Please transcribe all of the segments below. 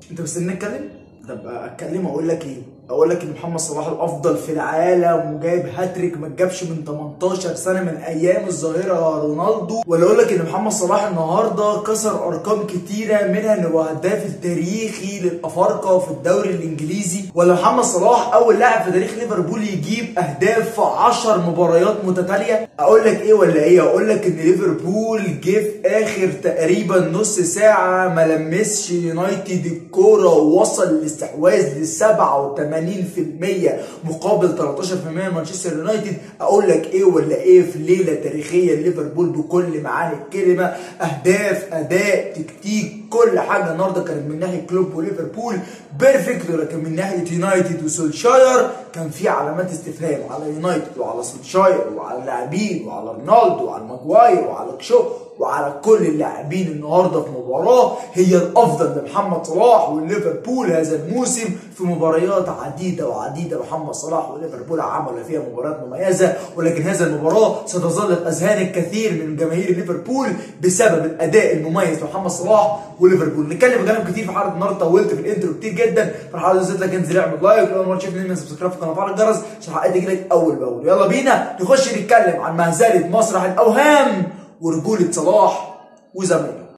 انت مستني نتكلم؟ طب اتكلم اقول لك ايه؟ اقول لك ان محمد صلاح الافضل في العالم وجايب هاتريك ما جابش من 18 سنه من ايام الظاهره رونالدو ولا اقول لك ان محمد صلاح النهارده كسر ارقام كتيره منها انه هو هداف التاريخي للافارقه في الدوري الانجليزي ولا محمد صلاح اول لاعب في تاريخ ليفربول يجيب اهداف في 10 مباريات متتاليه اقول لك ايه ولا ايه اقول لك ان ليفربول جه في اخر تقريبا نص ساعه ما لمسش يونايتد الكوره ووصل الاستحواذ ل 87 80% مقابل 13% مانشستر يونايتد اقول لك ايه ولا ايه في ليله تاريخيه ليفربول بكل معاني الكلمه اهداف اداء تكتيك كل حاجه النهارده كانت من ناحيه كلوب وليفربول بيرفكت ولكن من ناحيه يونايتد وسولشاير كان في علامات استفهام على يونايتد وعلى سولشاير وعلى اللاعبين وعلى رونالدو وعلى ماجواير وعلى كشو وعلى كل اللاعبين النهارده في مباراه هي الافضل لمحمد صلاح وليفربول هذا الموسم في مباريات عديده وعديده محمد صلاح وليفربول عملوا فيها مباريات مميزه ولكن هذه المباراه ستظل في اذهان الكثير من جماهير ليفربول بسبب الاداء المميز لمحمد صلاح وليفربول نتكلم كلام كتير في حلقه النهارده طولت في الانترو كتير جدا في الحلقه دي لك انزل اعمل لايك ولو مره تشوفني انزل سبسكرايب في القناه وفعل الجرس عشان الحلقات تجيلك اول باول يلا بينا نخش نتكلم عن مهزله مسرح الاوهام ورجولة صلاح وزمايله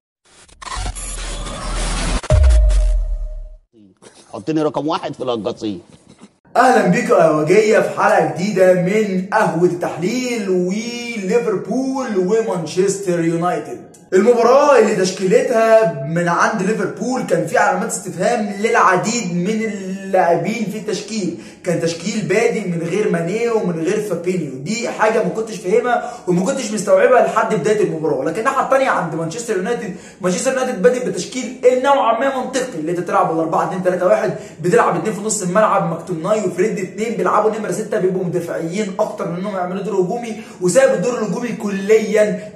حطني رقم واحد في القصيم اهلا بيكم اهوجيه في حلقه جديده من قهوه التحليل وليفربول ومانشستر يونايتد المباراة اللي تشكيلتها من عند ليفربول كان في علامات استفهام للعديد من اللاعبين في التشكيل كان تشكيل بادئ من غير ماني ومن غير فابينيو دي حاجة ما كنتش فاهمها وما كنتش مستوعبها لحد بداية المباراة لكن الناحية الثانية عند مانشستر يونايتد مانشستر يونايتد بادئ بتشكيل نوعا ما منطقي اللي انت تلعب ال 4 2 3 1 بتلعب اثنين في نص الملعب مكتومناي وفريد اثنين بيلعبوا نمرة 6 بيبقوا مدافعيين اكتر من انهم يعملوا دور هجومي وساب الدور الهجومي كليا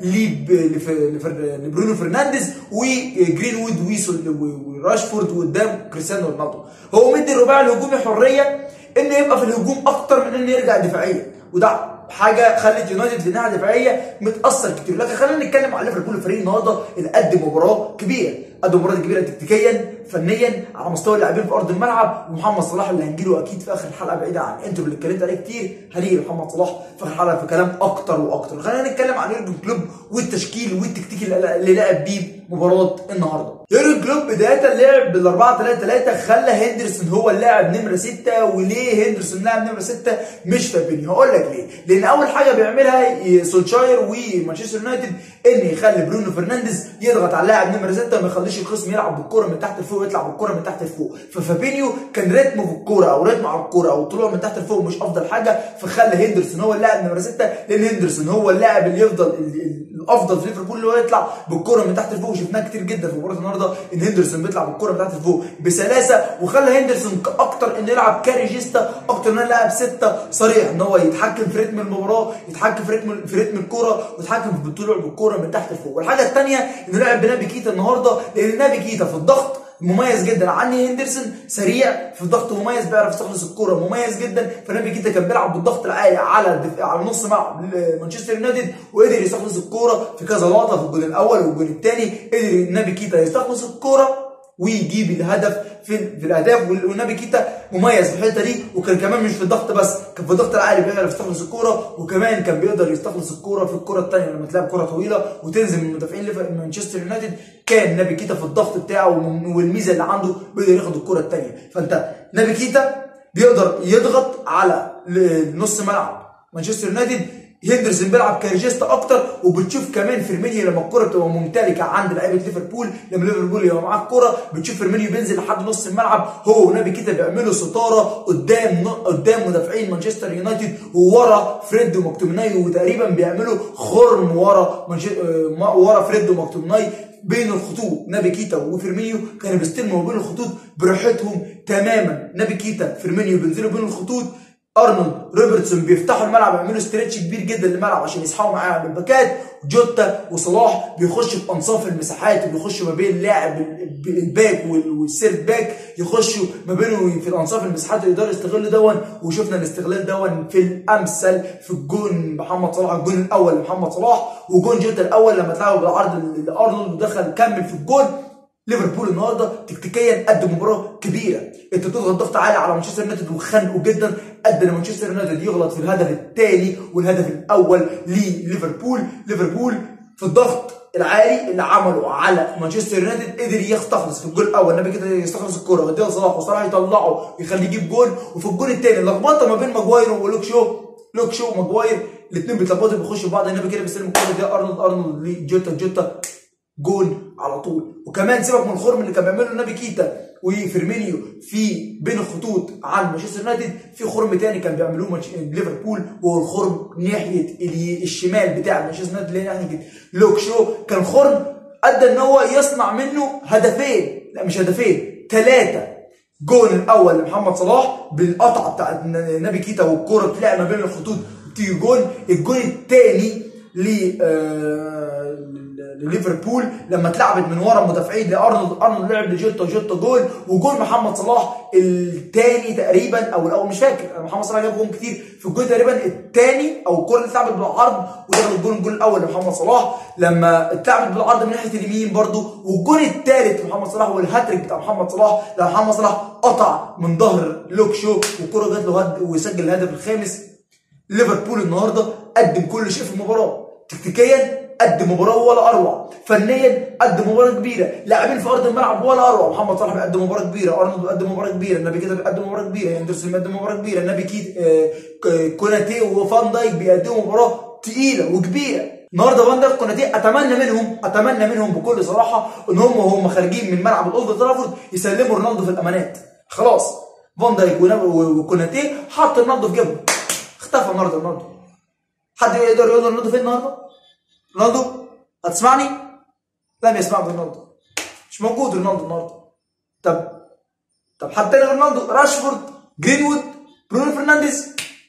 لبرونو فرنانديز وجرين وود وراشفورد وقدام كريستيانو رونالدو هو مدي الرباعي الهجومي حريه انه يبقى في الهجوم اكتر من انه يرجع دفاعيا وده حاجه خلت يونايتد في الناحيه الدفاعيه متاثر كتير لكن خلينا نتكلم على ليفربول الفريق النهارده اللي قدم مباراه كبيره قدم مباراه كبيره تكتيكيا فنيا على مستوى اللاعبين في ارض الملعب ومحمد صلاح اللي هنجيله اكيد في اخر الحلقه بعيدا عن الانترو اللي اتكلمت عليه كتير هنيجي لمحمد صلاح في اخر الحلقه في كلام اكتر واكتر خلينا نتكلم عن يورجن كلوب والتشكيل والتكتيك اللي لعب بيه مباراه النهارده يورجن كلوب بدايه لعب بال 4 3 3 خلى هندرسون هو اللاعب نمره 6 وليه هندرسون لاعب نمره 6 مش فابينيو هقول لك ليه لان اول حاجه بيعملها سولشاير ومانشستر يونايتد ان يخلي برونو فرنانديز يضغط على اللاعب نمره 6 وما يخليش الخصم يلعب بالكره من تحت لفوق ويطلع بالكره من تحت لفوق ففابينيو كان رتمه في الكوره او رتمه على الكوره او طلوعه من تحت لفوق مش افضل حاجه فخلى هندرسون هو اللاعب نمره 6 لان هندرسون هو اللاعب اللي يفضل الافضل في ليفربول اللي هو يطلع بالكره من تحت لفوق وشفناه كتير جدا في مباراه النهارده ان هندرسون بيطلع بالكره من تحت لفوق بسلاسه وخلى هندرسون اكتر انه يلعب كاريجيستا اكتر انه لاعب 6 صريح ان هو يتحكم في رتم المباراه يتحكم في رتم في رتم الكوره ويتحكم في الطلوع بالكوره من تحت لفوق والحاجه الثانيه انه لعب بنابي كيتا النهارده لان نابي كيتا في الضغط مميز جدا عني هندرسون سريع في الضغط مميز بيعرف يستخلص الكوره مميز جدا فنابي كيتا كان بيلعب بالضغط العالي على الدفاع على نص ملعب مانشستر يونايتد وقدر يستخلص الكوره في كذا لقطه في الجول الاول والجول الثاني قدر نابي كيتا يستخلص الكوره ويجيب الهدف في في الاهداف والنبي كيتا مميز في الحته دي وكان كمان مش في الضغط بس كان في الضغط العالي بيقدر يستخلص الكوره وكمان كان بيقدر يستخلص الكوره في الكوره الثانيه لما تلعب كوره طويله وتنزل من مدافعين مانشستر يونايتد كان نبي كيتا في الضغط بتاعه والميزه اللي عنده بيقدر ياخد الكوره الثانيه فانت نبي كيتا بيقدر يضغط على نص ملعب مانشستر يونايتد هندرسون بيلعب كارجيستا اكتر وبتشوف كمان فيرمينيو لما الكره بتبقى ممتلكه عند لعيبه ليفربول لما ليفربول يبقى معاه الكره بتشوف فيرمينيو بينزل لحد نص الملعب هو ونبي كده بيعملوا ستاره قدام قدام مدافعين مانشستر يونايتد وورا فريد ومكتومناي وتقريبا بيعملوا خرم ورا منش... ورا فريد ومكتومناي بين الخطوط نبي كيتا وفيرمينيو كانوا بيستلموا بين الخطوط براحتهم تماما نبي كيتا فيرمينيو بينزلوا بين الخطوط ارنولد روبرتسون بيفتحوا الملعب يعملوا ستريتش كبير جدا للملعب عشان يسحبوا معاه من الباكات جوتا وصلاح بيخشوا في انصاف المساحات وبيخشوا ما بين اللاعب الباك والسيرت باك يخشوا ما بينه في انصاف المساحات ويقدروا يستغلوا دون وشفنا الاستغلال دون في الامثل في الجون محمد صلاح الجون الاول لمحمد صلاح وجون جوتا الاول لما اتلعبوا بالعرض لارنولد ودخل كمل في الجون ليفربول النهارده تكتيكيا قدم مباراه كبيره انت بتضغط ضغط عالي على مانشستر يونايتد وخانقه جدا ادى لمانشستر يونايتد يغلط في الهدف الثاني والهدف الاول لليفربول ليفربول في الضغط العالي اللي عمله على مانشستر يونايتد قدر يستخلص في الجول الاول النبي كده يستخلص الكره ويديها لصلاح وصلاح يطلعه ويخليه يجيب جول وفي الجول الثاني لخبطه ما بين ماجواير ولوك شو لوك شو وماجواير الاثنين بيتلخبطوا بيخشوا في بعض النبي كده بيستلم الكره دي ارنولد ارنولد لجوتا جوتا جول على طول وكمان سيبك من الخرم اللي كان بيعمله النبي كيتا وفيرمينيو في بين الخطوط عن مانشستر يونايتد في خرم تاني كان بيعملوه ماتش ليفربول وهو الخرم ناحيه الي- الشمال بتاع مانشستر يونايتد اللي هي ناحيه لوك شو كان خرم ادى ان هو يصنع منه هدفين لا مش هدفين ثلاثه جول الاول لمحمد صلاح بالقطعه بتاعت نبي كيتا والكوره بتلاقي ما بين الخطوط بتيجي جول الجول الثاني ل آه، لليفربول لما اتلعبت من ورا المدافعين لارنولد ارنولد لعب لجوتا جوتا جول وجول محمد صلاح الثاني تقريبا او الاول مش فاكر محمد صلاح جاب جول كتير في الجول تقريبا الثاني او الكره اللي اتلعبت بالعرض ودخل الجول الجول الاول لمحمد صلاح لما اتلعبت بالعرض من ناحيه اليمين برده والجول الثالث لمحمد صلاح والهاتريك بتاع محمد صلاح لما محمد صلاح قطع من ظهر لوك شو والكره جات له هد وسجل الهدف الخامس ليفربول النهارده قدم كل شيء في المباراه تكتيكيا قدم مباراه ولا اروع فنيا قدم مباراه كبيره لاعبين في ارض الملعب ولا اروع محمد صلاح بيقدم مباراه كبيره ارنولد بيقدم مباراه كبيره النبي كده بيقدم مباراه كبيره هندرسون بيقدم مباراه كبيره النبي كيد آه، ك- كوناتي وفان دايك بيقدموا مباراه تقيله وكبيره النهارده فان دايك كوناتي اتمنى منهم اتمنى منهم بكل صراحه ان هم وهم خارجين من ملعب الاولد ترافورد يسلموا رونالدو في الامانات خلاص فان دايك ونب- وكوناتي حط رونالدو في جيبه اختفى النهارده رونالدو حد يقدر يقول رونالدو فين النهارده؟ رونالدو هتسمعني؟ لم يسمعني رونالدو مش موجود رونالدو النهارده طب طب حد تاني غير رونالدو راشفورد جرينوود برونو فرنانديز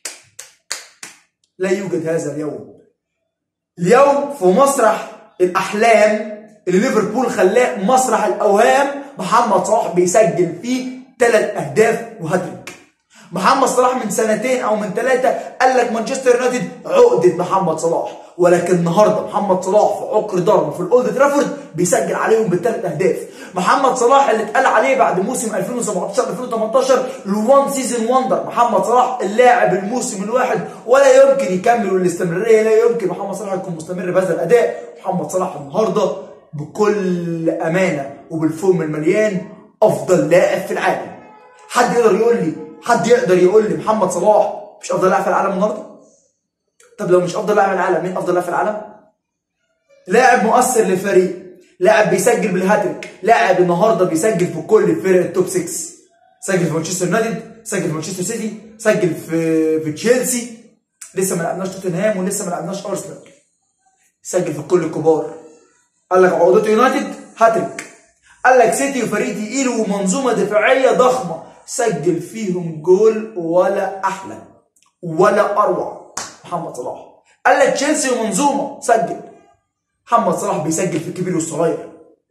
لا يوجد هذا اليوم اليوم في مسرح الاحلام اللي ليفربول خلاه مسرح الاوهام محمد صلاح بيسجل فيه ثلاث اهداف وهاتريك محمد صلاح من سنتين او من ثلاثه قال لك مانشستر يونايتد عقده محمد صلاح ولكن النهارده محمد صلاح في عقر ضرب في الاولد ترافورد بيسجل عليهم بالثلاث اهداف محمد صلاح اللي اتقال عليه بعد موسم 2017 2018 الوان سيزون وندر محمد صلاح اللاعب الموسم الواحد ولا يمكن يكمل والاستمراريه لا يمكن محمد صلاح يكون مستمر بهذا الاداء محمد صلاح النهارده بكل امانه وبالفم المليان افضل لاعب في العالم حد يقدر يقول لي حد يقدر يقول لي محمد صلاح مش افضل لاعب في العالم النهارده طب لو مش افضل لاعب في العالم مين افضل لاعب في العالم لاعب مؤثر للفريق لاعب بيسجل بالهاتريك لاعب النهارده بيسجل في كل فرق التوب 6 سجل في مانشستر يونايتد سجل في مانشستر سيتي سجل في في تشيلسي لسه ما لعبناش توتنهام ولسه ما لعبناش ارسنال سجل في كل الكبار قال لك عقدته يونايتد هاتريك قال لك سيتي وفريق تقيل ومنظومه دفاعيه ضخمه سجل فيهم جول ولا احلى ولا اروع محمد صلاح قال لك تشيلسي ومنظومه سجل محمد صلاح بيسجل في الكبير والصغير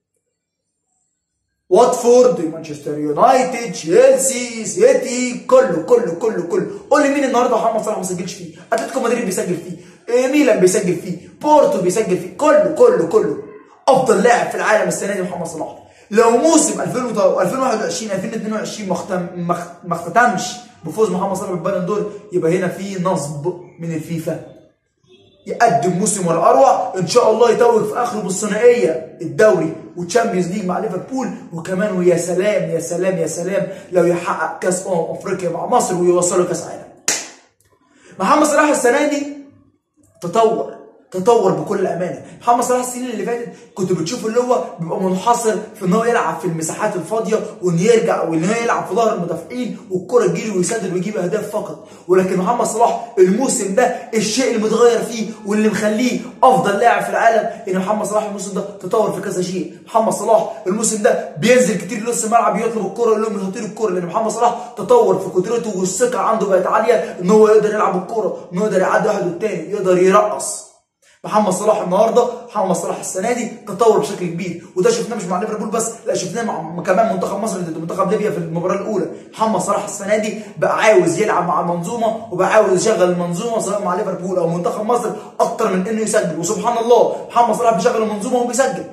واتفورد مانشستر يونايتد تشيلسي سيتي كله كله كله كله قول لي مين النهارده محمد صلاح ما سجلش فيه اتلتيكو مدريد بيسجل فيه إيه ميلان بيسجل فيه بورتو بيسجل فيه كله كله كله افضل لاعب في العالم السنه دي محمد صلاح لو موسم 2021 2022 ما اختم ما اختتمش بفوز محمد صلاح بالبالون دور يبقى هنا في نصب من الفيفا يقدم موسم ولا اروع ان شاء الله يتوج في اخره بالثنائيه الدوري وتشامبيونز ليج مع ليفربول وكمان ويا سلام يا سلام يا سلام لو يحقق كاس امم افريقيا مع مصر ويوصلوا كاس عالم محمد صلاح السنه دي تطور تطور بكل امانه محمد صلاح السنين اللي فاتت كنت بتشوف اللي هو بيبقى منحصر في ان هو يلعب في المساحات الفاضيه وان يرجع وان هو يلعب في ظهر المدافعين والكره تجيله ويسدد ويجيب اهداف فقط ولكن محمد صلاح الموسم ده الشيء اللي متغير فيه واللي مخليه افضل لاعب في العالم ان محمد صلاح الموسم ده تطور في كذا شيء محمد صلاح الموسم ده بينزل كتير نص الملعب يطلب الكره يقول لهم يحط الكره لان محمد صلاح تطور في قدرته والثقه عنده بقت عاليه ان هو يقدر يلعب الكره ان هو يقدر يعدي واحد والتاني يقدر يرقص محمد صلاح النهارده محمد صلاح السنه دي تطور بشكل كبير وده شفناه مش مع ليفربول بس لا شفناه مع كمان منتخب مصر ضد منتخب ليبيا في المباراه الاولى محمد صلاح السنه دي بقى عاوز يلعب مع المنظومه وبقى عاوز يشغل المنظومه سواء مع ليفربول او منتخب مصر اكتر من انه يسجل وسبحان الله محمد صلاح بيشغل المنظومه وبيسجل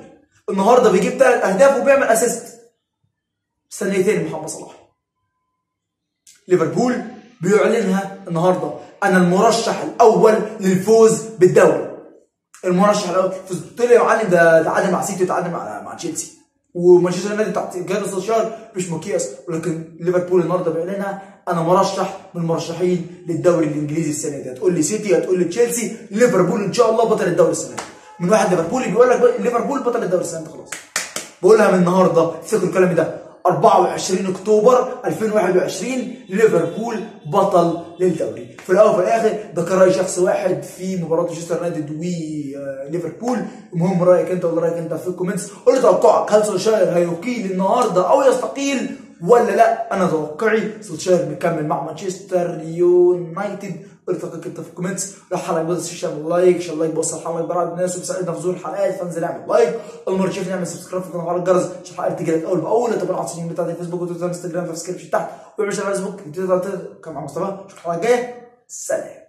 النهارده بيجيب ثلاث اهداف وبيعمل اسيست مستني إيه تاني محمد صلاح ليفربول بيعلنها النهارده انا المرشح الاول للفوز بالدوري المرشح الاول فوز طلع يعلن ده تعادل مع سيتي وتعادل مع مع تشيلسي ومانشستر يونايتد تحت جهاز سولشار مش مقياس ولكن ليفربول النهارده بيعلنها انا مرشح من المرشحين للدوري الانجليزي السنه دي هتقول لي سيتي هتقول لي تشيلسي ليفربول ان شاء الله بطل الدوري السنه دي من واحد ليفربولي بيقول لك بقى ليفربول بطل الدوري السنه دي خلاص بقولها من النهارده افتكروا الكلام ده 24 اكتوبر 2021 ليفربول بطل للدوري في الاول وفي الاخر ده كان راي شخص واحد في مباراه مانشستر يونايتد وليفربول المهم رايك انت ولا رايك انت في الكومنتس قول لي توقعك هل سولشاير هيقيل النهارده او يستقيل ولا لا انا توقعي سولشاير مكمل مع مانشستر يونايتد قول لي توقعك انت في الكومنتس لو الحلقه بس شير لايك عشان لايك بوصل الحلقه لبعض الناس وبيساعدنا في ظهور الحلقات فانزل اعمل لايك اول مره تشوفني اعمل سبسكرايب في القناه وعلى الجرس عشان الحلقات تجي لك اول باول تابعنا على الصفحه بتاعتي فيسبوك وتويتر وانستجرام في الديسكربشن تحت واعمل شير على فيسبوك تويتر كان مع مصطفى اشوفك الحلقه الجايه سلام